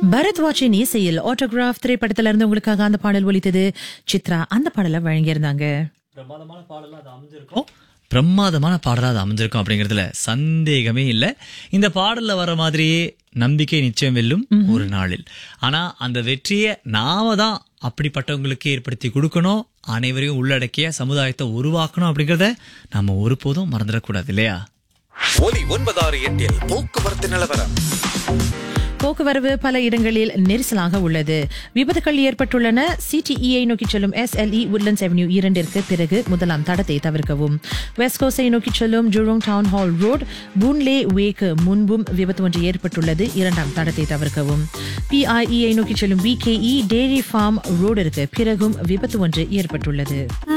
பரத் வாட்சின் இசையில் ஆட்டோகிராஃப் திரைப்படத்துல இருந்து உங்களுக்காக அந்த பாடல் ஒலித்தது சித்ரா அந்த பாடலை வழங்கியிருந்தாங்க பிரமாதமான பாடலாக அது அமைஞ்சிருக்கும் பிரமாதமான பாடலாக அது அமைஞ்சிருக்கும் அப்படிங்கிறதுல சந்தேகமே இல்லை இந்த பாடல்ல வர மாதிரியே நம்பிக்கை நிச்சயம் வெல்லும் ஒரு நாளில் ஆனா அந்த வெற்றியை நாம தான் அப்படிப்பட்டவங்களுக்கு ஏற்படுத்தி கொடுக்கணும் அனைவரையும் உள்ளடக்கிய சமுதாயத்தை உருவாக்கணும் அப்படிங்கிறத நம்ம ஒருபோதும் மறந்துடக்கூடாது இல்லையா ஒலி ஒன்பதாறு எட்டில் போக்குவரத்து நிலவரம் போக்குவரவு பல இடங்களில் நெரிசலாக உள்ளது விபத்துகள் ஏற்பட்டுள்ளன சிடிஇஐ நோக்கி செல்லும் எஸ்எல்இ உட்லண்ட்ஸ் அவென்யூ இரண்டிற்கு பிறகு முதலாம் தடத்தை தவிர்க்கவும் வெஸ்ட் கோஸை நோக்கி செல்லும் Jurong town hall road Boon Lay வேக்கு முன்பும் விபத்து ஒன்று ஏற்பட்டுள்ளது இரண்டாம் தடத்தை தவிர்க்கவும் பிஐஇஐ நோக்கி செல்லும் விகேஇ டேரி ஃபார்ம் ரோடிற்கு பிறகும் விபத்து ஒன்று ஏற்பட்டுள்ளது